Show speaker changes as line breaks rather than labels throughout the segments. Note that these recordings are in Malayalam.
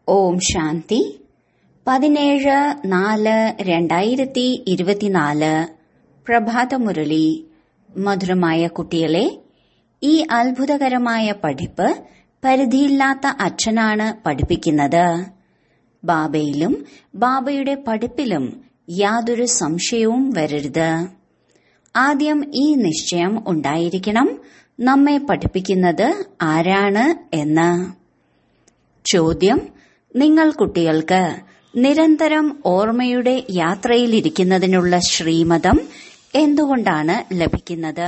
ഓം ശാന്തി പതിനേഴ് നാല് രണ്ടായിരത്തി ഇരുപത്തിനാല് പ്രഭാതമുരളി മധുരമായ കുട്ടികളെ ഈ അത്ഭുതകരമായ പഠിപ്പ് പരിധിയില്ലാത്ത അച്ഛനാണ് പഠിപ്പിക്കുന്നത് ബാബയിലും ബാബയുടെ പഠിപ്പിലും യാതൊരു സംശയവും വരരുത് ആദ്യം ഈ നിശ്ചയം ഉണ്ടായിരിക്കണം നമ്മെ പഠിപ്പിക്കുന്നത് ആരാണ് എന്ന് ചോദ്യം നിങ്ങൾ കുട്ടികൾക്ക് നിരന്തരം ഓർമ്മയുടെ യാത്രയിലിരിക്കുന്നതിനുള്ള ശ്രീമതം എന്തുകൊണ്ടാണ് ലഭിക്കുന്നത്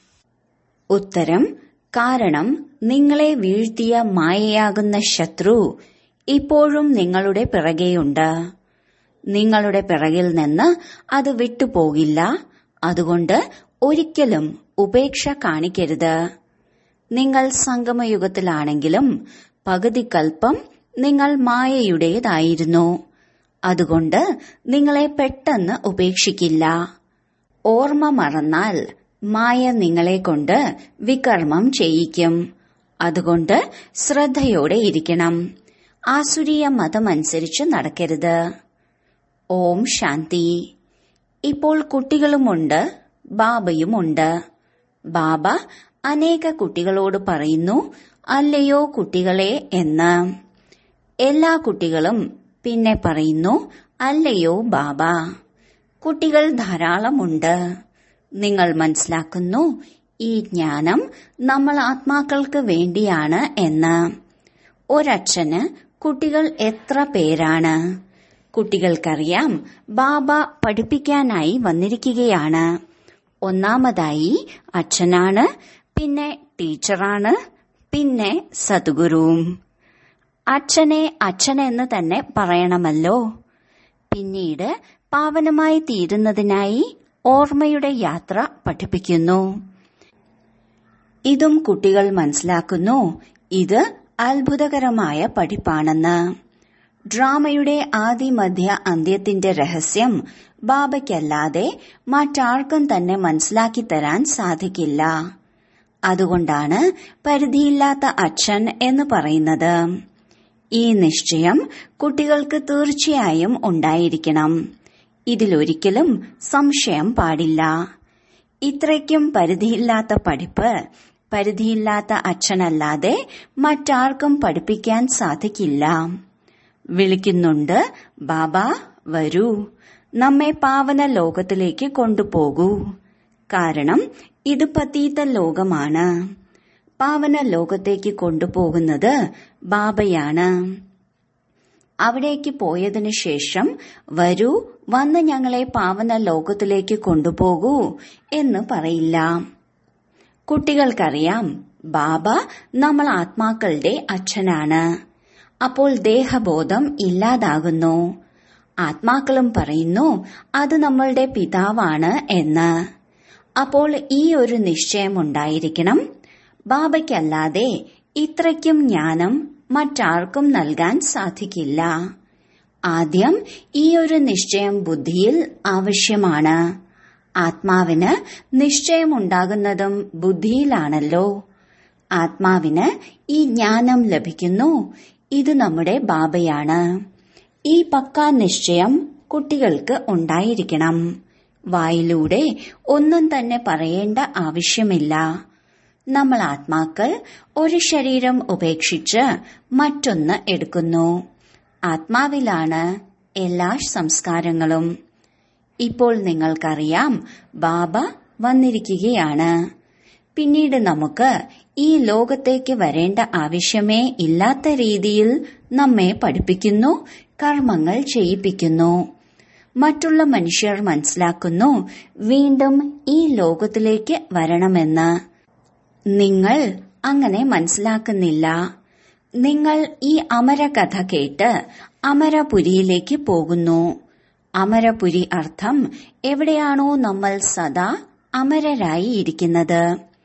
ഉത്തരം കാരണം നിങ്ങളെ വീഴ്ത്തിയ മായയാകുന്ന ശത്രു ഇപ്പോഴും നിങ്ങളുടെ പിറകെയുണ്ട് നിങ്ങളുടെ പിറകിൽ നിന്ന് അത് വിട്ടുപോകില്ല അതുകൊണ്ട് ഒരിക്കലും ഉപേക്ഷ കാണിക്കരുത് നിങ്ങൾ സംഗമയുഗത്തിലാണെങ്കിലും പകുതി കൽപ്പം നിങ്ങൾ മായയുടേതായിരുന്നു അതുകൊണ്ട് നിങ്ങളെ പെട്ടെന്ന് ഉപേക്ഷിക്കില്ല ഓർമ്മ മറന്നാൽ മായ നിങ്ങളെ കൊണ്ട് വികർമ്മം ചെയ്യിക്കും അതുകൊണ്ട് ശ്രദ്ധയോടെ ഇരിക്കണം ആസുരീയ മതമനുസരിച്ച് നടക്കരുത് ഓം ശാന്തി ഇപ്പോൾ കുട്ടികളുമുണ്ട് ബാബയുമുണ്ട് ബാബ അനേക കുട്ടികളോട് പറയുന്നു അല്ലയോ കുട്ടികളെ എന്ന് എല്ലാ കുട്ടികളും പിന്നെ പറയുന്നു അല്ലയോ ബാബ കുട്ടികൾ ധാരാളമുണ്ട് നിങ്ങൾ മനസ്സിലാക്കുന്നു ഈ ജ്ഞാനം നമ്മൾ ആത്മാക്കൾക്ക് വേണ്ടിയാണ് എന്ന് ഒരച്ഛന് കുട്ടികൾ എത്ര പേരാണ് കുട്ടികൾക്കറിയാം ബാബ പഠിപ്പിക്കാനായി വന്നിരിക്കുകയാണ് ഒന്നാമതായി അച്ഛനാണ് പിന്നെ ടീച്ചറാണ് പിന്നെ സദ്ഗുരുവും അച്ഛനെ അച്ഛനെന്ന് തന്നെ പറയണമല്ലോ പിന്നീട് പാവനമായി തീരുന്നതിനായി ഓർമ്മയുടെ യാത്ര പഠിപ്പിക്കുന്നു ഇതും കുട്ടികൾ മനസ്സിലാക്കുന്നു ഇത് അത്ഭുതകരമായ പഠിപ്പാണെന്ന് ഡ്രാമയുടെ ആദി മധ്യ അന്ത്യത്തിന്റെ രഹസ്യം ബാബയ്ക്കല്ലാതെ മറ്റാർക്കും തന്നെ മനസ്സിലാക്കി തരാൻ സാധിക്കില്ല അതുകൊണ്ടാണ് പരിധിയില്ലാത്ത അച്ഛൻ എന്ന് പറയുന്നത് ഈ നിശ്ചയം കുട്ടികൾക്ക് തീർച്ചയായും ഉണ്ടായിരിക്കണം ഇതിലൊരിക്കലും സംശയം പാടില്ല ഇത്രയ്ക്കും പരിധിയില്ലാത്ത പഠിപ്പ് പരിധിയില്ലാത്ത അച്ഛനല്ലാതെ മറ്റാർക്കും പഠിപ്പിക്കാൻ സാധിക്കില്ല വിളിക്കുന്നുണ്ട് ബാബ വരൂ നമ്മെ പാവന ലോകത്തിലേക്ക് കൊണ്ടുപോകൂ കാരണം ഇത് പതീത ലോകമാണ് പാവന ലോകത്തേക്ക് കൊണ്ടുപോകുന്നത് ബാബയാണ് അവിടേക്ക് പോയതിനു ശേഷം വരൂ വന്ന് ഞങ്ങളെ പാവന ലോകത്തിലേക്ക് കൊണ്ടുപോകൂ എന്ന് പറയില്ല കുട്ടികൾക്കറിയാം ബാബ നമ്മൾ ആത്മാക്കളുടെ അച്ഛനാണ് അപ്പോൾ ദേഹബോധം ഇല്ലാതാകുന്നു ആത്മാക്കളും പറയുന്നു അത് നമ്മളുടെ പിതാവാണ് എന്ന് അപ്പോൾ ഈ ഒരു നിശ്ചയം ഉണ്ടായിരിക്കണം ബാബയ്ക്കല്ലാതെ ഇത്രയ്ക്കും ജ്ഞാനം മറ്റാർക്കും നൽകാൻ സാധിക്കില്ല ആദ്യം ഈ ഒരു നിശ്ചയം ബുദ്ധിയിൽ ആവശ്യമാണ് ആത്മാവിന് നിശ്ചയമുണ്ടാകുന്നതും ബുദ്ധിയിലാണല്ലോ ആത്മാവിന് ഈ ജ്ഞാനം ലഭിക്കുന്നു ഇത് നമ്മുടെ ബാബയാണ് ഈ പക്കാ നിശ്ചയം കുട്ടികൾക്ക് ഉണ്ടായിരിക്കണം വായിലൂടെ ഒന്നും തന്നെ പറയേണ്ട ആവശ്യമില്ല നമ്മൾ ആത്മാക്കൾ ഒരു ശരീരം ഉപേക്ഷിച്ച് മറ്റൊന്ന് എടുക്കുന്നു ആത്മാവിലാണ് എല്ലാ സംസ്കാരങ്ങളും ഇപ്പോൾ നിങ്ങൾക്കറിയാം ബാബ വന്നിരിക്കുകയാണ് പിന്നീട് നമുക്ക് ഈ ലോകത്തേക്ക് വരേണ്ട ആവശ്യമേ ഇല്ലാത്ത രീതിയിൽ നമ്മെ പഠിപ്പിക്കുന്നു കർമ്മങ്ങൾ ചെയ്യിപ്പിക്കുന്നു മറ്റുള്ള മനുഷ്യർ മനസ്സിലാക്കുന്നു വീണ്ടും ഈ ലോകത്തിലേക്ക് വരണമെന്ന് നിങ്ങൾ അങ്ങനെ മനസ്സിലാക്കുന്നില്ല നിങ്ങൾ ഈ അമരകഥ കേട്ട് അമരപുരിയിലേക്ക് പോകുന്നു അമരപുരി അർത്ഥം എവിടെയാണോ നമ്മൾ സദാ അമരരായി ഇരിക്കുന്നത്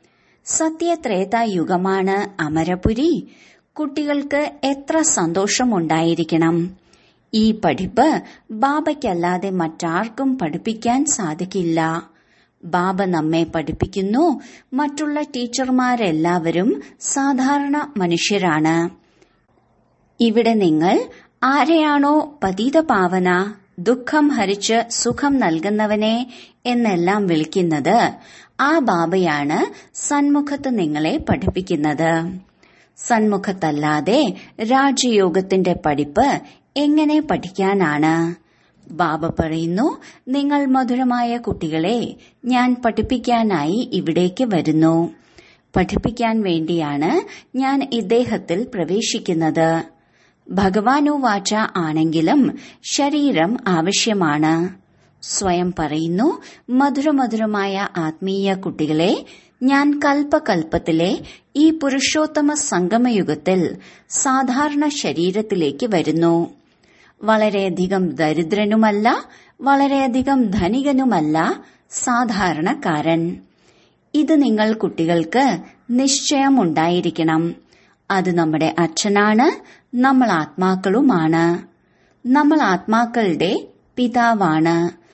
സത്യത്രേതായുഗമാണ് അമരപുരി കുട്ടികൾക്ക് എത്ര സന്തോഷമുണ്ടായിരിക്കണം ഈ പഠിപ്പ് ബാബയ്ക്കല്ലാതെ മറ്റാർക്കും പഠിപ്പിക്കാൻ സാധിക്കില്ല ബാബ നമ്മെ പഠിപ്പിക്കുന്നു മറ്റുള്ള ടീച്ചർമാരെല്ലാവരും സാധാരണ മനുഷ്യരാണ് ഇവിടെ നിങ്ങൾ ആരെയാണോ പതീതപാവന ദുഃഖം ഹരിച്ച് സുഖം നൽകുന്നവനെ എന്നെല്ലാം വിളിക്കുന്നത് ആ ബാബയാണ് സന്മുഖത്ത് നിങ്ങളെ പഠിപ്പിക്കുന്നത് സന്മുഖത്തല്ലാതെ രാജയോഗത്തിന്റെ പഠിപ്പ് എങ്ങനെ പഠിക്കാനാണ് ബാബ പറയുന്നു നിങ്ങൾ മധുരമായ കുട്ടികളെ ഞാൻ പഠിപ്പിക്കാനായി ഇവിടേക്ക് വരുന്നു പഠിപ്പിക്കാൻ വേണ്ടിയാണ് ഞാൻ ഇദ്ദേഹത്തിൽ പ്രവേശിക്കുന്നത് ഭഗവാനു വാച ആണെങ്കിലും ശരീരം ആവശ്യമാണ് സ്വയം പറയുന്നു മധുരമധുരമായ ആത്മീയ കുട്ടികളെ ഞാൻ കൽപ്പകൽപ്പത്തിലെ ഈ പുരുഷോത്തമ സംഗമയുഗത്തിൽ സാധാരണ ശരീരത്തിലേക്ക് വരുന്നു വളരെയധികം ദരിദ്രനുമല്ല വളരെയധികം ധനികനുമല്ല സാധാരണക്കാരൻ ഇത് നിങ്ങൾ കുട്ടികൾക്ക് നിശ്ചയമുണ്ടായിരിക്കണം അത് നമ്മുടെ അച്ഛനാണ് നമ്മൾ ആത്മാക്കളുമാണ് നമ്മൾ ആത്മാക്കളുടെ പിതാവാണ്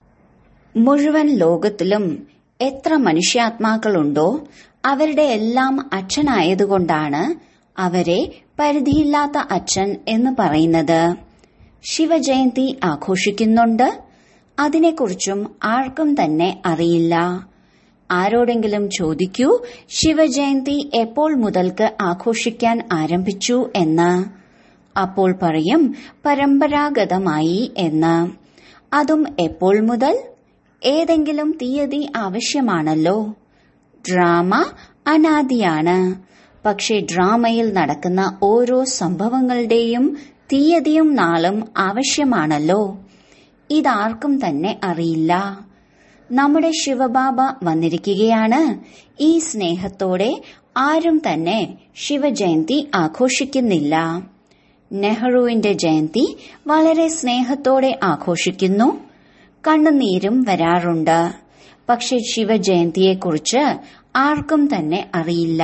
മുഴുവൻ ലോകത്തിലും എത്ര മനുഷ്യാത്മാക്കളുണ്ടോ അവരുടെ എല്ലാം അച്ഛനായതുകൊണ്ടാണ് അവരെ പരിധിയില്ലാത്ത അച്ഛൻ എന്ന് പറയുന്നത് ശിവജയന്തി ആഘോഷിക്കുന്നുണ്ട് അതിനെക്കുറിച്ചും ആർക്കും തന്നെ അറിയില്ല ആരോടെങ്കിലും ചോദിക്കൂ ശിവജയന്തി എപ്പോൾ മുതൽക്ക് ആഘോഷിക്കാൻ ആരംഭിച്ചു എന്ന് അപ്പോൾ പറയും പരമ്പരാഗതമായി എന്ന് അതും എപ്പോൾ മുതൽ ഏതെങ്കിലും തീയതി ആവശ്യമാണല്ലോ ഡ്രാമ അനാദിയാണ് പക്ഷേ ഡ്രാമയിൽ നടക്കുന്ന ഓരോ സംഭവങ്ങളുടെയും തീയതിയും നാളും ആവശ്യമാണല്ലോ ഇതാർക്കും തന്നെ അറിയില്ല നമ്മുടെ ശിവബാബ വന്നിരിക്കുകയാണ് ഈ സ്നേഹത്തോടെ ആരും തന്നെ ശിവജയന്തി ആഘോഷിക്കുന്നില്ല നെഹ്റുവിന്റെ ജയന്തി വളരെ സ്നേഹത്തോടെ ആഘോഷിക്കുന്നു കണ്ണുനീരും വരാറുണ്ട് പക്ഷെ ശിവജയന്തിയെക്കുറിച്ച് ആർക്കും തന്നെ അറിയില്ല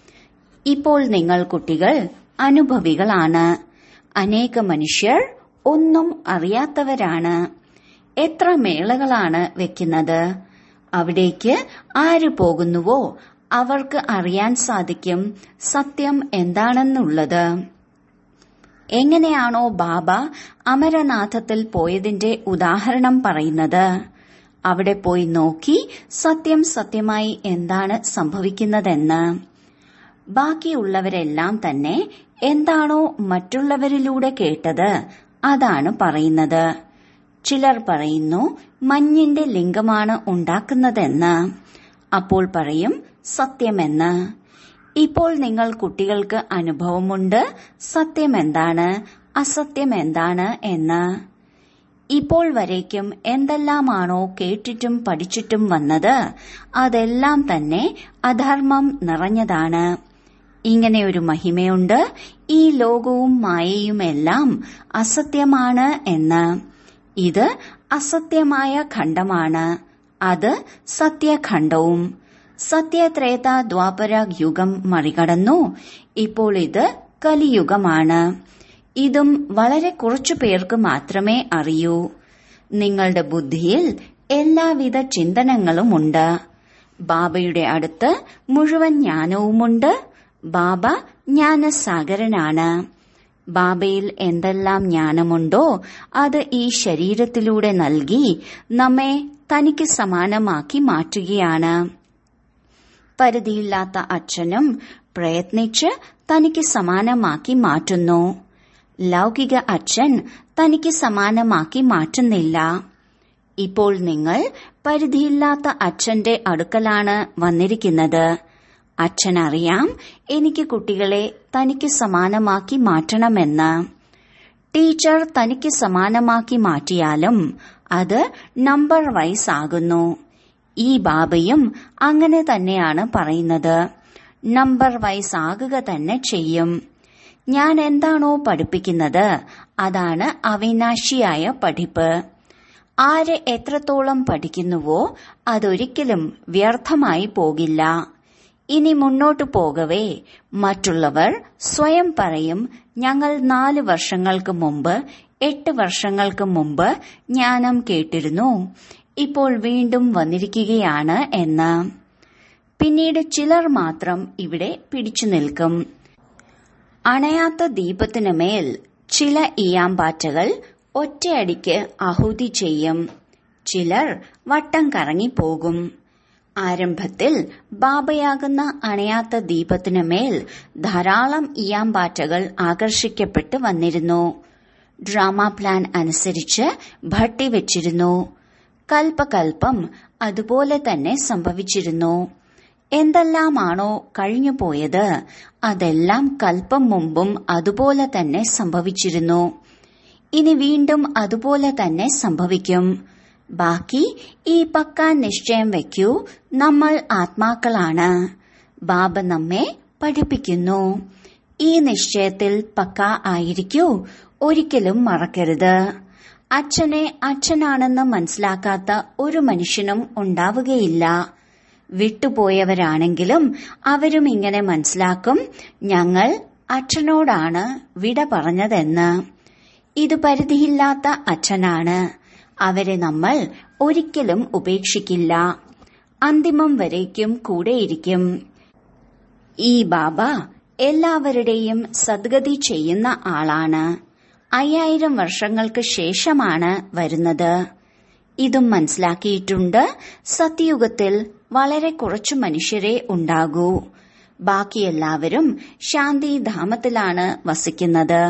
ഇപ്പോൾ നിങ്ങൾ കുട്ടികൾ അനുഭവികളാണ് അനേക മനുഷ്യർ ഒന്നും അറിയാത്തവരാണ് എത്ര മേളകളാണ് വെക്കുന്നത് അവിടേക്ക് ആര് പോകുന്നുവോ അവർക്ക് അറിയാൻ സാധിക്കും സത്യം എന്താണെന്നുള്ളത് എങ്ങനെയാണോ ബാബ അമരനാഥത്തിൽ പോയതിന്റെ ഉദാഹരണം പറയുന്നത് അവിടെ പോയി നോക്കി സത്യം സത്യമായി എന്താണ് സംഭവിക്കുന്നതെന്ന് ബാക്കിയുള്ളവരെല്ലാം തന്നെ എന്താണോ മറ്റുള്ളവരിലൂടെ കേട്ടത് അതാണ് പറയുന്നത് ചിലർ പറയുന്നു മഞ്ഞിന്റെ ലിംഗമാണ് ഉണ്ടാക്കുന്നതെന്ന് അപ്പോൾ പറയും സത്യമെന്ന് ഇപ്പോൾ നിങ്ങൾ കുട്ടികൾക്ക് അനുഭവമുണ്ട് സത്യം എന്താണ് അസത്യം എന്താണ് എന്ന് ഇപ്പോൾ വരേക്കും എന്തെല്ലാമാണോ കേട്ടിട്ടും പഠിച്ചിട്ടും വന്നത് അതെല്ലാം തന്നെ അധർമ്മം നിറഞ്ഞതാണ് ഇങ്ങനെ ഒരു മഹിമയുണ്ട് ഈ ലോകവും മായയുമെല്ലാം അസത്യമാണ് എന്ന് ഇത് അസത്യമായ ഖണ്ഡമാണ് അത് സത്യഖണ്ഡവും സത്യത്രേത ദ്വാപര യുഗം മറികടന്നു ഇപ്പോൾ ഇത് കലിയുഗമാണ് ഇതും വളരെ കുറച്ചു പേർക്ക് മാത്രമേ അറിയൂ നിങ്ങളുടെ ബുദ്ധിയിൽ എല്ലാവിധ ചിന്തനങ്ങളുമുണ്ട് ബാബയുടെ അടുത്ത് മുഴുവൻ ജ്ഞാനവുമുണ്ട് ബാബ ജ്ഞാനസാഗരനാണ് ബാബയിൽ എന്തെല്ലാം ജ്ഞാനമുണ്ടോ അത് ഈ ശരീരത്തിലൂടെ നൽകി നമ്മെ തനിക്ക് സമാനമാക്കി മാറ്റുകയാണ് പരിധിയില്ലാത്ത അച്ഛനും പ്രയത്നിച്ച് തനിക്ക് സമാനമാക്കി മാറ്റുന്നു ലൗകിക അച്ഛൻ തനിക്ക് സമാനമാക്കി മാറ്റുന്നില്ല ഇപ്പോൾ നിങ്ങൾ പരിധിയില്ലാത്ത അച്ഛന്റെ അടുക്കലാണ് വന്നിരിക്കുന്നത് അച്ഛനറിയാം എനിക്ക് കുട്ടികളെ തനിക്ക് സമാനമാക്കി മാറ്റണമെന്ന് ടീച്ചർ തനിക്ക് സമാനമാക്കി മാറ്റിയാലും അത് നമ്പർ വൈസ് ആകുന്നു ഈ ബാബയും അങ്ങനെ തന്നെയാണ് പറയുന്നത് നമ്പർ വൈസ് ആകുക തന്നെ ചെയ്യും ഞാൻ എന്താണോ പഠിപ്പിക്കുന്നത് അതാണ് അവിനാശിയായ പഠിപ്പ് ആര് എത്രത്തോളം പഠിക്കുന്നുവോ അതൊരിക്കലും വ്യർത്ഥമായി പോകില്ല ഇനി മുന്നോട്ടു പോകവേ മറ്റുള്ളവർ സ്വയം പറയും ഞങ്ങൾ നാല് വർഷങ്ങൾക്ക് മുമ്പ് എട്ട് വർഷങ്ങൾക്ക് മുമ്പ് ജ്ഞാനം കേട്ടിരുന്നു ഇപ്പോൾ വീണ്ടും വന്നിരിക്കുകയാണ് എന്ന് പിന്നീട് ചിലർ മാത്രം ഇവിടെ പിടിച്ചു നിൽക്കും അണയാത്ത ദീപത്തിനു മേൽ ചില ഇയാമ്പാറ്റകൾ ഒറ്റയടിക്ക് ആഹുതി ചെയ്യും ചിലർ വട്ടം കറങ്ങിപ്പോകും ആരംഭത്തിൽ ബാബയാകുന്ന അണയാത്ത ദീപത്തിനു മേൽ ധാരാളം ഇയാമ്പാറ്റകൾ ആകർഷിക്കപ്പെട്ട് വന്നിരുന്നു ഡ്രാമ പ്ലാൻ അനുസരിച്ച് ഭട്ടി വെച്ചിരുന്നു കൽപ്പകൽപ്പം അതുപോലെ തന്നെ സംഭവിച്ചിരുന്നു എന്തെല്ലാമാണോ കഴിഞ്ഞുപോയത് അതെല്ലാം കൽപ്പം മുമ്പും അതുപോലെ തന്നെ സംഭവിച്ചിരുന്നു ഇനി വീണ്ടും അതുപോലെ തന്നെ സംഭവിക്കും ബാക്കി ഈ പക്ക നിശ്ചയം വയ്ക്കൂ നമ്മൾ ആത്മാക്കളാണ് ബാബ നമ്മെ പഠിപ്പിക്കുന്നു ഈ നിശ്ചയത്തിൽ പക്ക ആയിരിക്കൂ ഒരിക്കലും മറക്കരുത് അച്ഛനെ അച്ഛനാണെന്ന് മനസ്സിലാക്കാത്ത ഒരു മനുഷ്യനും ഉണ്ടാവുകയില്ല വിട്ടുപോയവരാണെങ്കിലും അവരും ഇങ്ങനെ മനസ്സിലാക്കും ഞങ്ങൾ അച്ഛനോടാണ് വിട പറഞ്ഞതെന്ന് ഇത് പരിധിയില്ലാത്ത അച്ഛനാണ് അവരെ നമ്മൾ ഒരിക്കലും ഉപേക്ഷിക്കില്ല അന്തിമം വരേക്കും കൂടെയിരിക്കും ഈ ബാബ എല്ലാവരുടെയും സദ്ഗതി ചെയ്യുന്ന ആളാണ് അയ്യായിരം വർഷങ്ങൾക്ക് ശേഷമാണ് വരുന്നത് ഇതും മനസ്സിലാക്കിയിട്ടുണ്ട് സത്യയുഗത്തിൽ വളരെ കുറച്ചു മനുഷ്യരെ ഉണ്ടാകൂ ബാക്കി എല്ലാവരും ശാന്തിധാമത്തിലാണ് വസിക്കുന്നത്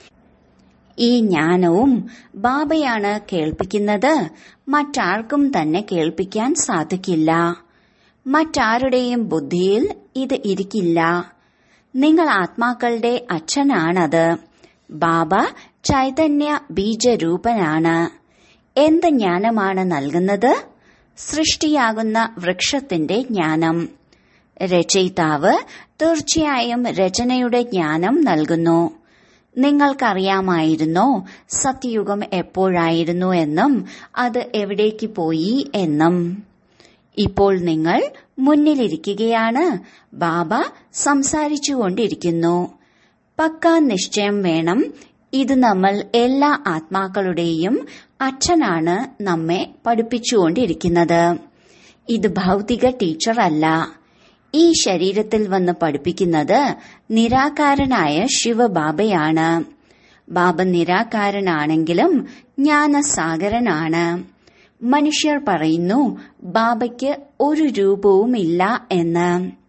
ഈ ജ്ഞാനവും ബാബയാണ് കേൾപ്പിക്കുന്നത് മറ്റാർക്കും തന്നെ കേൾപ്പിക്കാൻ സാധിക്കില്ല മറ്റാരുടെയും ബുദ്ധിയിൽ ഇത് ഇരിക്കില്ല നിങ്ങൾ ആത്മാക്കളുടെ അച്ഛനാണത് ബാബ ചൈതന്യ ബീജരൂപനാണ് എന്ത് ജ്ഞാനമാണ് നൽകുന്നത് സൃഷ്ടിയാകുന്ന വൃക്ഷത്തിന്റെ ജ്ഞാനം രചയിതാവ് തീർച്ചയായും രചനയുടെ ജ്ഞാനം നൽകുന്നു നിങ്ങൾക്കറിയാമായിരുന്നോ സത്യയുഗം എപ്പോഴായിരുന്നു എന്നും അത് എവിടേക്ക് പോയി എന്നും ഇപ്പോൾ നിങ്ങൾ മുന്നിലിരിക്കുകയാണ് ബാബ സംസാരിച്ചുകൊണ്ടിരിക്കുന്നു പക്ക നിശ്ചയം വേണം ഇത് നമ്മൾ എല്ലാ ആത്മാക്കളുടെയും അച്ഛനാണ് നമ്മെ പഠിപ്പിച്ചുകൊണ്ടിരിക്കുന്നത് ഇത് ഭൗതിക ടീച്ചർ അല്ല ഈ ശരീരത്തിൽ വന്ന് പഠിപ്പിക്കുന്നത് നിരാകാരനായ ശിവബാബയാണ് ബാബ നിരാകാരനാണെങ്കിലും ജ്ഞാനസാഗരനാണ് മനുഷ്യർ പറയുന്നു ബാബയ്ക്ക് ഒരു രൂപവുമില്ല എന്ന്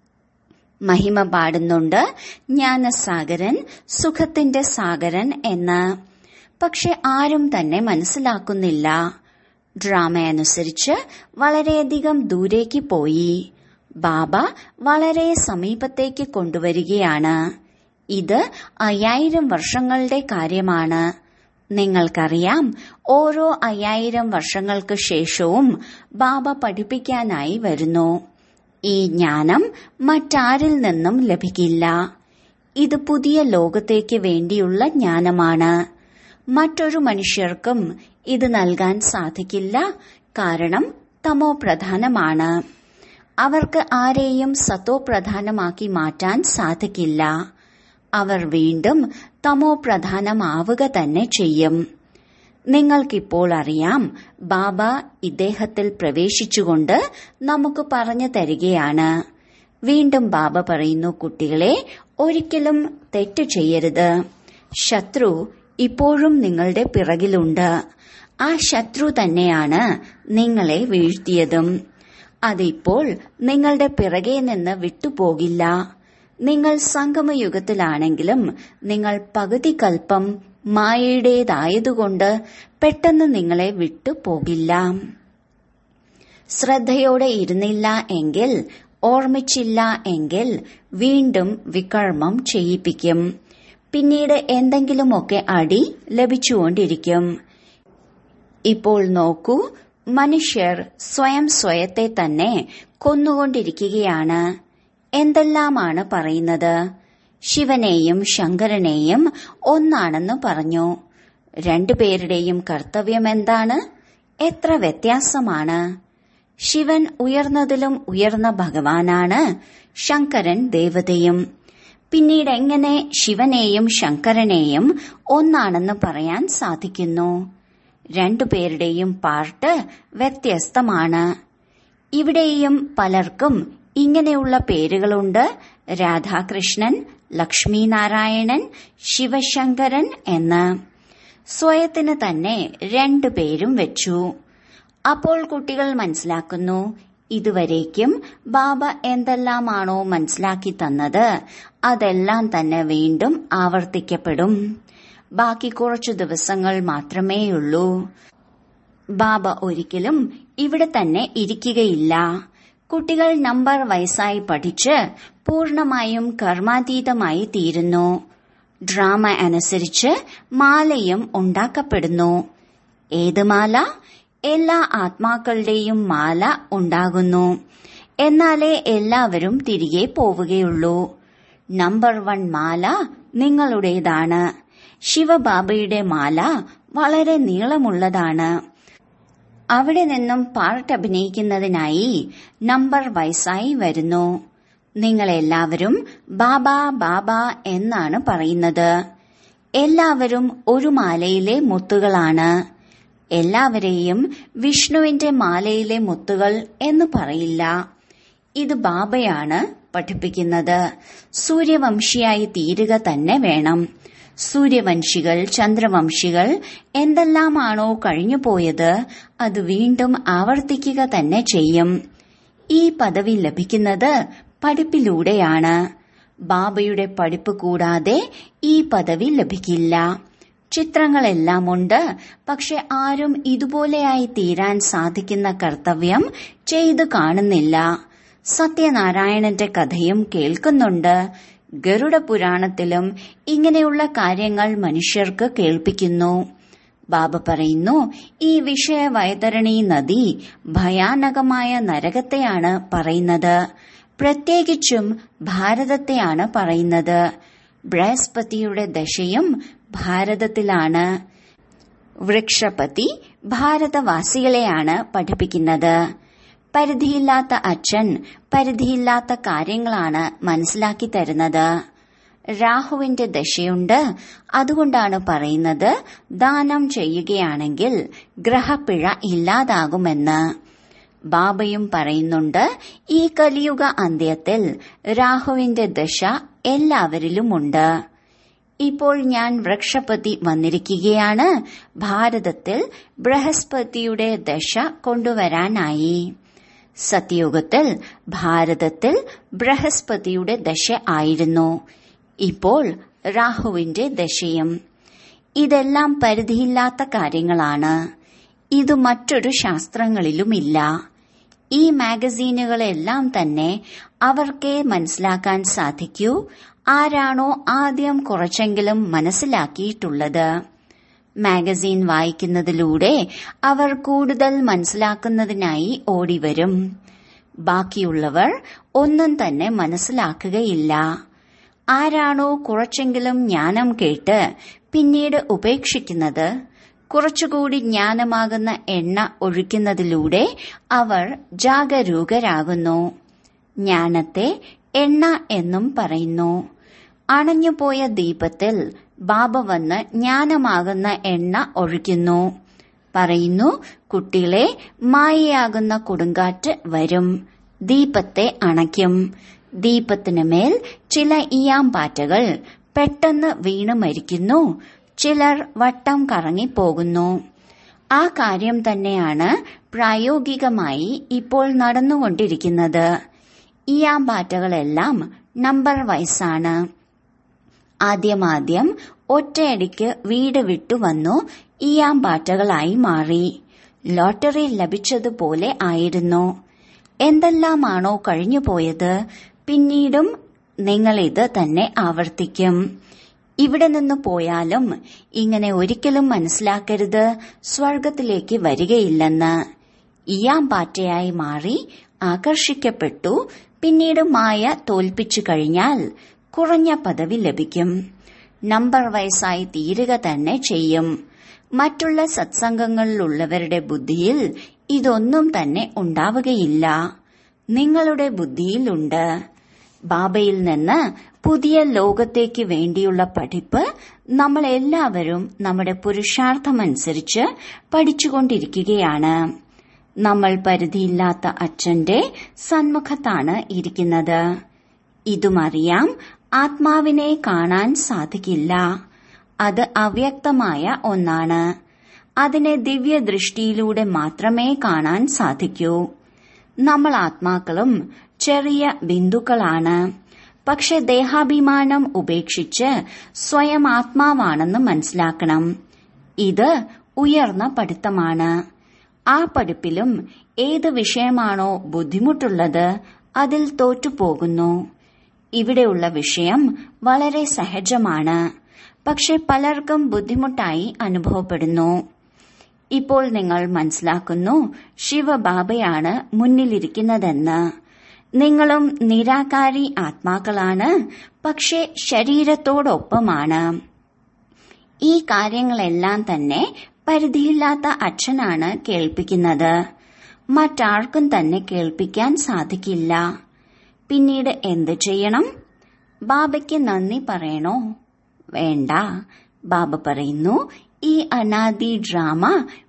മഹിമ പാടുന്നുണ്ട് ജ്ഞാനസാഗരൻ സുഖത്തിന്റെ സാഗരൻ എന്ന് പക്ഷെ ആരും തന്നെ മനസ്സിലാക്കുന്നില്ല ഡ്രാമ അനുസരിച്ച് വളരെയധികം ദൂരേക്ക് പോയി ബാബ വളരെ സമീപത്തേക്ക് കൊണ്ടുവരികയാണ് ഇത് അയ്യായിരം വർഷങ്ങളുടെ കാര്യമാണ് നിങ്ങൾക്കറിയാം ഓരോ അയ്യായിരം വർഷങ്ങൾക്ക് ശേഷവും ബാബ പഠിപ്പിക്കാനായി വരുന്നു ഈ ജ്ഞാനം മറ്റാരിൽ നിന്നും ലഭിക്കില്ല ഇത് പുതിയ ലോകത്തേക്ക് വേണ്ടിയുള്ള ജ്ഞാനമാണ് മറ്റൊരു മനുഷ്യർക്കും ഇത് നൽകാൻ സാധിക്കില്ല കാരണം തമോ പ്രധാനമാണ് അവർക്ക് ആരെയും സത്തോ പ്രധാനമാക്കി മാറ്റാൻ സാധിക്കില്ല അവർ വീണ്ടും തമോ പ്രധാനമാവുക തന്നെ ചെയ്യും നിങ്ങൾക്കിപ്പോൾ അറിയാം ബാബ ഇദ്ദേഹത്തിൽ പ്രവേശിച്ചുകൊണ്ട് നമുക്ക് പറഞ്ഞു തരികയാണ് വീണ്ടും ബാബ പറയുന്നു കുട്ടികളെ ഒരിക്കലും തെറ്റു ചെയ്യരുത് ശത്രു ഇപ്പോഴും നിങ്ങളുടെ പിറകിലുണ്ട് ആ ശത്രു തന്നെയാണ് നിങ്ങളെ വീഴ്ത്തിയതും അതിപ്പോൾ നിങ്ങളുടെ പിറകെ നിന്ന് വിട്ടുപോകില്ല നിങ്ങൾ സംഗമയുഗത്തിലാണെങ്കിലും നിങ്ങൾ പകുതി കൽപ്പം മായയുടേതായതുകൊണ്ട് പെട്ടെന്ന് നിങ്ങളെ വിട്ടു പോകില്ല ശ്രദ്ധയോടെ ഇരുന്നില്ല എങ്കിൽ ഓർമ്മിച്ചില്ല എങ്കിൽ വീണ്ടും വികർമ്മം ചെയ്യിപ്പിക്കും പിന്നീട് എന്തെങ്കിലുമൊക്കെ അടി ലഭിച്ചുകൊണ്ടിരിക്കും ഇപ്പോൾ നോക്കൂ മനുഷ്യർ സ്വയം സ്വയത്തെ തന്നെ കൊന്നുകൊണ്ടിരിക്കുകയാണ് എന്തെല്ലാമാണ് പറയുന്നത് ശിവനെയും ശങ്കരനെയും ഒന്നാണെന്ന് പറഞ്ഞു രണ്ടുപേരുടെയും കർത്തവ്യം എന്താണ് എത്ര വ്യത്യാസമാണ് ശിവൻ ഉയർന്നതിലും ഉയർന്ന ഭഗവാനാണ് ശങ്കരൻ ദേവതയും പിന്നീട് എങ്ങനെ ശിവനെയും ശങ്കരനെയും ഒന്നാണെന്ന് പറയാൻ സാധിക്കുന്നു രണ്ടുപേരുടെയും പാർട്ട് വ്യത്യസ്തമാണ് ഇവിടെയും പലർക്കും ഇങ്ങനെയുള്ള പേരുകളുണ്ട് രാധാകൃഷ്ണൻ ലക്ഷ്മിനാരായണൻ ശിവശങ്കരൻ എന്ന് സ്വയത്തിന് തന്നെ രണ്ടു പേരും വെച്ചു അപ്പോൾ കുട്ടികൾ മനസ്സിലാക്കുന്നു ഇതുവരേക്കും ബാബ എന്തെല്ലാമാണോ മനസ്സിലാക്കി തന്നത് അതെല്ലാം തന്നെ വീണ്ടും ആവർത്തിക്കപ്പെടും ബാക്കി കുറച്ചു ദിവസങ്ങൾ മാത്രമേയുള്ളൂ ബാബ ഒരിക്കലും ഇവിടെ തന്നെ ഇരിക്കുകയില്ല കുട്ടികൾ നമ്പർ വയസ്സായി പഠിച്ച് പൂർണമായും കർമാതീതമായി തീരുന്നു ഡ്രാമ അനുസരിച്ച് മാലയും ഉണ്ടാക്കപ്പെടുന്നു ഏത് മാല എല്ലാ ആത്മാക്കളുടെയും മാല ഉണ്ടാകുന്നു എന്നാലേ എല്ലാവരും തിരികെ പോവുകയുള്ളൂ നമ്പർ വൺ മാല നിങ്ങളുടേതാണ് ശിവബാബയുടെ മാല വളരെ നീളമുള്ളതാണ് അവിടെ നിന്നും പാർട്ട് അഭിനയിക്കുന്നതിനായി നമ്പർ വയസ്സായി വരുന്നു നിങ്ങളെല്ലാവരും ബാബ ബാബ എന്നാണ് പറയുന്നത് എല്ലാവരും ഒരു മാലയിലെ മുത്തുകളാണ് എല്ലാവരെയും വിഷ്ണുവിന്റെ മാലയിലെ മുത്തുകൾ എന്ന് പറയില്ല ഇത് ബാബയാണ് പഠിപ്പിക്കുന്നത് സൂര്യവംശിയായി തീരുക തന്നെ വേണം സൂര്യവംശികൾ ചന്ദ്രവംശികൾ എന്തെല്ലാമാണോ കഴിഞ്ഞുപോയത് അത് വീണ്ടും ആവർത്തിക്കുക തന്നെ ചെയ്യും ഈ പദവി ലഭിക്കുന്നത് പഠിപ്പിലൂടെയാണ് ബാബയുടെ പഠിപ്പ് കൂടാതെ ഈ പദവി ലഭിക്കില്ല ചിത്രങ്ങളെല്ലാം ഉണ്ട് പക്ഷെ ആരും ഇതുപോലെയായി തീരാൻ സാധിക്കുന്ന കർത്തവ്യം ചെയ്തു കാണുന്നില്ല സത്യനാരായണന്റെ കഥയും കേൾക്കുന്നുണ്ട് ഗരുഡ പുരാണത്തിലും ഇങ്ങനെയുള്ള കാര്യങ്ങൾ മനുഷ്യർക്ക് കേൾപ്പിക്കുന്നു ബാബ പറയുന്നു ഈ വിഷയ വൈതരണി നദി ഭയാനകമായ നരകത്തെയാണ് പറയുന്നത് പ്രത്യേകിച്ചും ഭാരതത്തെയാണ് പറയുന്നത് ബൃഹസ്പതിയുടെ ദശയും ഭാരതത്തിലാണ് വൃക്ഷപതി ഭാരതവാസികളെയാണ് പഠിപ്പിക്കുന്നത് പരിധിയില്ലാത്ത അച്ഛൻ പരിധിയില്ലാത്ത കാര്യങ്ങളാണ് മനസ്സിലാക്കി തരുന്നത് രാഹുവിന്റെ ദശയുണ്ട് അതുകൊണ്ടാണ് പറയുന്നത് ദാനം ചെയ്യുകയാണെങ്കിൽ ഗ്രഹപ്പിഴ ഇല്ലാതാകുമെന്ന് ബാബയും പറയുന്നുണ്ട് ഈ കലിയുഗ അന്ത്യത്തിൽ രാഹുവിന്റെ ദശ എല്ലാവരിലുമുണ്ട് ഇപ്പോൾ ഞാൻ വൃക്ഷപതി വന്നിരിക്കുകയാണ് ഭാരതത്തിൽ ബൃഹസ്പതിയുടെ ദശ കൊണ്ടുവരാനായി സത്യയുഗത്തിൽ ഭാരതത്തിൽ ബൃഹസ്പതിയുടെ ദശ ആയിരുന്നു ഇപ്പോൾ രാഹുവിന്റെ ദശയും ഇതെല്ലാം പരിധിയില്ലാത്ത കാര്യങ്ങളാണ് ഇത് മറ്റൊരു ശാസ്ത്രങ്ങളിലുമില്ല ഈ മാഗസീനുകളെല്ലാം തന്നെ അവർക്കേ മനസ്സിലാക്കാൻ സാധിക്കൂ ആരാണോ ആദ്യം കുറച്ചെങ്കിലും മനസ്സിലാക്കിയിട്ടുള്ളത് മാഗസീൻ വായിക്കുന്നതിലൂടെ അവർ കൂടുതൽ മനസ്സിലാക്കുന്നതിനായി ഓടിവരും ബാക്കിയുള്ളവർ ഒന്നും തന്നെ മനസ്സിലാക്കുകയില്ല ആരാണോ കുറച്ചെങ്കിലും ജ്ഞാനം കേട്ട് പിന്നീട് ഉപേക്ഷിക്കുന്നത് കുറച്ചുകൂടി ജ്ഞാനമാകുന്ന എണ്ണ ഒഴിക്കുന്നതിലൂടെ അവർ ജാഗരൂകരാകുന്നു ജ്ഞാനത്തെ എണ്ണ എന്നും പറയുന്നു അണഞ്ഞുപോയ ദീപത്തിൽ ബാബ വന്ന് ജ്ഞാനമാകുന്ന എണ്ണ ഒഴിക്കുന്നു പറയുന്നു കുട്ടികളെ മായയാകുന്ന കൊടുങ്കാറ്റ് വരും ദീപത്തെ അണയ്ക്കും ദീപത്തിനു മേൽ ചില ഇയാമ്പാറ്റകൾ പെട്ടെന്ന് വീണ് മരിക്കുന്നു ചിലർ വട്ടം കറങ്ങിപ്പോകുന്നു ആ കാര്യം തന്നെയാണ് പ്രായോഗികമായി ഇപ്പോൾ നടന്നുകൊണ്ടിരിക്കുന്നത് ഇയാമ്പാറ്റകളെല്ലാം നമ്പർ വയസ്സാണ് ആദ്യമാദ്യം ഒറ്റയടിക്ക് വീട് വിട്ടു വന്നു ഇയാമ്പാറ്റകളായി മാറി ലോട്ടറി ലഭിച്ചതുപോലെ ആയിരുന്നു എന്തെല്ലാമാണോ കഴിഞ്ഞുപോയത് പിന്നീടും നിങ്ങൾ ഇത് തന്നെ ആവർത്തിക്കും ഇവിടെ നിന്ന് പോയാലും ഇങ്ങനെ ഒരിക്കലും മനസ്സിലാക്കരുത് സ്വർഗത്തിലേക്ക് വരികയില്ലെന്ന് ഇയാം പാറ്റയായി മാറി ആകർഷിക്കപ്പെട്ടു പിന്നീട് മായ തോൽപ്പിച്ചു കഴിഞ്ഞാൽ കുറഞ്ഞ പദവി ലഭിക്കും നമ്പർ വയസ്സായി തീരുക തന്നെ ചെയ്യും മറ്റുള്ള സത്സംഗങ്ങളിലുള്ളവരുടെ ബുദ്ധിയിൽ ഇതൊന്നും തന്നെ ഉണ്ടാവുകയില്ല നിങ്ങളുടെ ബുദ്ധിയിലുണ്ട് ബാബയിൽ നിന്ന് പുതിയ ലോകത്തേക്ക് വേണ്ടിയുള്ള പഠിപ്പ് നമ്മൾ എല്ലാവരും നമ്മുടെ പുരുഷാർത്ഥമനുസരിച്ച് പഠിച്ചുകൊണ്ടിരിക്കുകയാണ് നമ്മൾ പരിധിയില്ലാത്ത അച്ഛന്റെ സന്മുഖത്താണ് ഇരിക്കുന്നത് ഇതുമറിയാം ആത്മാവിനെ കാണാൻ സാധിക്കില്ല അത് അവ്യക്തമായ ഒന്നാണ് അതിനെ ദിവ്യദൃഷ്ടിയിലൂടെ മാത്രമേ കാണാൻ സാധിക്കൂ നമ്മൾ ആത്മാക്കളും ചെറിയ ബിന്ദുക്കളാണ് പക്ഷെ ദേഹാഭിമാനം ഉപേക്ഷിച്ച് സ്വയം ആത്മാവാണെന്ന് മനസ്സിലാക്കണം ഇത് ഉയർന്ന പഠിത്തമാണ് ആ പഠിപ്പിലും ഏത് വിഷയമാണോ ബുദ്ധിമുട്ടുള്ളത് അതിൽ തോറ്റുപോകുന്നു ഇവിടെയുള്ള വിഷയം വളരെ സഹജമാണ് പക്ഷെ പലർക്കും ബുദ്ധിമുട്ടായി അനുഭവപ്പെടുന്നു ഇപ്പോൾ നിങ്ങൾ മനസ്സിലാക്കുന്നു ശിവബാബയാണ് മുന്നിലിരിക്കുന്നതെന്ന് നിങ്ങളും നിരാകാരി ആത്മാക്കളാണ് പക്ഷെ ശരീരത്തോടൊപ്പമാണ് ഈ കാര്യങ്ങളെല്ലാം തന്നെ പരിധിയില്ലാത്ത അച്ഛനാണ് കേൾപ്പിക്കുന്നത് മറ്റാർക്കും തന്നെ കേൾപ്പിക്കാൻ സാധിക്കില്ല പിന്നീട് എന്ത് ചെയ്യണം ബാബയ്ക്ക് നന്ദി പറയണോ വേണ്ട ബാബ പറയുന്നു ഈ അനാദി ഡ്രാമ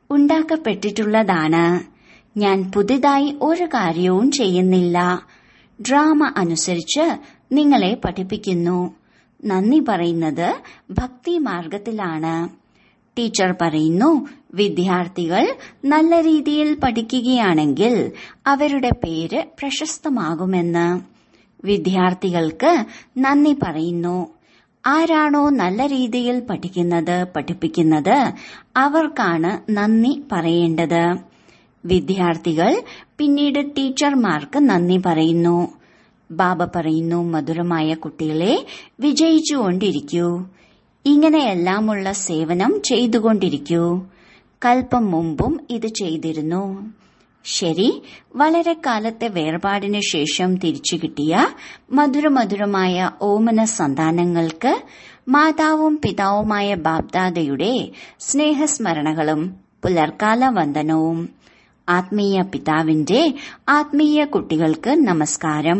ഉണ്ടാക്കപ്പെട്ടിട്ടുള്ളതാണ് ഞാൻ പുതിയതായി ഒരു കാര്യവും ചെയ്യുന്നില്ല ഡ്രാമ അനുസരിച്ച് നിങ്ങളെ പഠിപ്പിക്കുന്നു നന്ദി പറയുന്നത് ഭക്തി മാർഗത്തിലാണ് ടീച്ചർ പറയുന്നു വിദ്യാർത്ഥികൾ നല്ല രീതിയിൽ പഠിക്കുകയാണെങ്കിൽ അവരുടെ പേര് പ്രശസ്തമാകുമെന്ന് വിദ്യാർത്ഥികൾക്ക് നന്ദി പറയുന്നു ആരാണോ നല്ല രീതിയിൽ പഠിക്കുന്നത് പഠിപ്പിക്കുന്നത് അവർക്കാണ് നന്ദി പറയേണ്ടത് വിദ്യാർത്ഥികൾ പിന്നീട് ടീച്ചർമാർക്ക് നന്ദി പറയുന്നു ബാബ പറയുന്നു മധുരമായ കുട്ടികളെ വിജയിച്ചുകൊണ്ടിരിക്കൂ ഇങ്ങനെയെല്ലാമുള്ള സേവനം ചെയ്തുകൊണ്ടിരിക്കൂ കൽപ്പം മുമ്പും ഇത് ചെയ്തിരുന്നു ശരി വളരെ കാലത്തെ വേർപാടിന് ശേഷം തിരിച്ചു കിട്ടിയ മധുരമധുരമായ ഓമന സന്താനങ്ങൾക്ക് മാതാവും പിതാവുമായ ബാബ്ദാദയുടെ സ്നേഹസ്മരണകളും പുലർക്കാല വന്ദനവും ആത്മീയ പിതാവിന്റെ ആത്മീയ കുട്ടികൾക്ക് നമസ്കാരം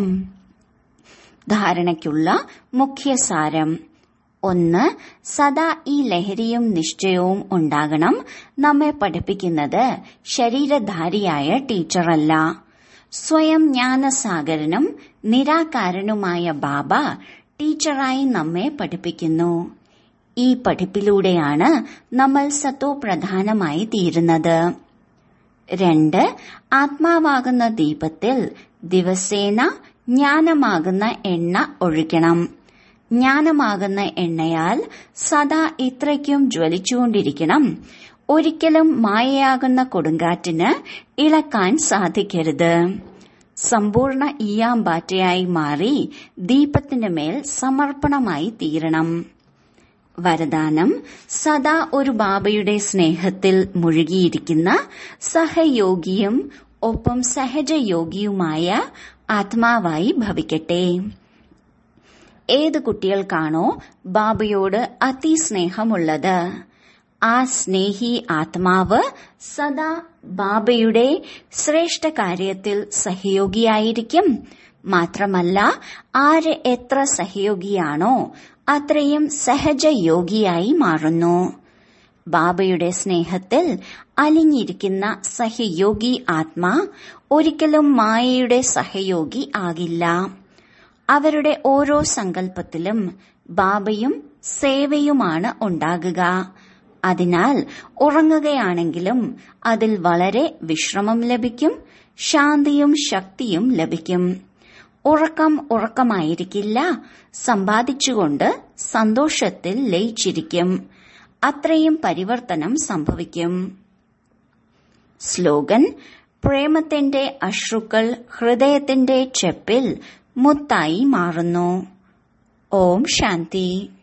ധാരണയ്ക്കുള്ള മുഖ്യസാരം ഒന്ന് സദാ ഈ ലഹരിയും നിശ്ചയവും ഉണ്ടാകണം നമ്മെ പഠിപ്പിക്കുന്നത് ശരീരധാരിയായ ടീച്ചറല്ല സ്വയം ജ്ഞാനസാഗരനും നിരാകാരനുമായ ബാബ ടീച്ചറായി നമ്മെ പഠിപ്പിക്കുന്നു ഈ പഠിപ്പിലൂടെയാണ് നമ്മൾ സത്തോ പ്രധാനമായി തീരുന്നത് രണ്ട് ആത്മാവാകുന്ന ദീപത്തിൽ ദിവസേന ജ്ഞാനമാകുന്ന എണ്ണ ഒഴിക്കണം ജ്ഞാനമാകുന്ന എണ്ണയാൽ സദാ ഇത്രയ്ക്കും ജ്വലിച്ചുകൊണ്ടിരിക്കണം ഒരിക്കലും മായയാകുന്ന കൊടുങ്കാറ്റിന് ഇളക്കാൻ സാധിക്കരുത് സമ്പൂർണ്ണ ഈയാമ്പാറ്റയായി മാറി ദീപത്തിന് മേൽ സമർപ്പണമായി തീരണം വരദാനം സദാ ഒരു ബാബയുടെ സ്നേഹത്തിൽ മുഴുകിയിരിക്കുന്ന സഹയോഗിയും ഒപ്പം സഹജയോഗിയുമായ ആത്മാവായി ഭവിക്കട്ടെ ഏത് കുട്ടികൾക്കാണോ ബാബയോട് അതിസ്നേഹമുള്ളത് ആ സ്നേഹി ആത്മാവ് സദാ ബാബയുടെ ശ്രേഷ്ഠ കാര്യത്തിൽ സഹയോഗിയായിരിക്കും മാത്രമല്ല ആര് എത്ര സഹയോഗിയാണോ അത്രയും സഹജയോഗിയായി മാറുന്നു ബാബയുടെ സ്നേഹത്തിൽ അലിഞ്ഞിരിക്കുന്ന സഹയോഗി ആത്മാ ഒരിക്കലും മായയുടെ സഹയോഗി ആകില്ല അവരുടെ ഓരോ സങ്കല്പത്തിലും ബാബയും സേവയുമാണ് ഉണ്ടാകുക അതിനാൽ ഉറങ്ങുകയാണെങ്കിലും അതിൽ വളരെ വിശ്രമം ലഭിക്കും ശാന്തിയും ശക്തിയും ലഭിക്കും ഉറക്കം ഉറക്കമായിരിക്കില്ല സമ്പാദിച്ചുകൊണ്ട് സന്തോഷത്തിൽ ലയിച്ചിരിക്കും അത്രയും പരിവർത്തനം സംഭവിക്കും സ്ലോഗൻ പ്രേമത്തിന്റെ അശ്രുക്കൾ ഹൃദയത്തിന്റെ ചെപ്പിൽ മുത്തായി മാറുന്നു ഓം ശാന്തി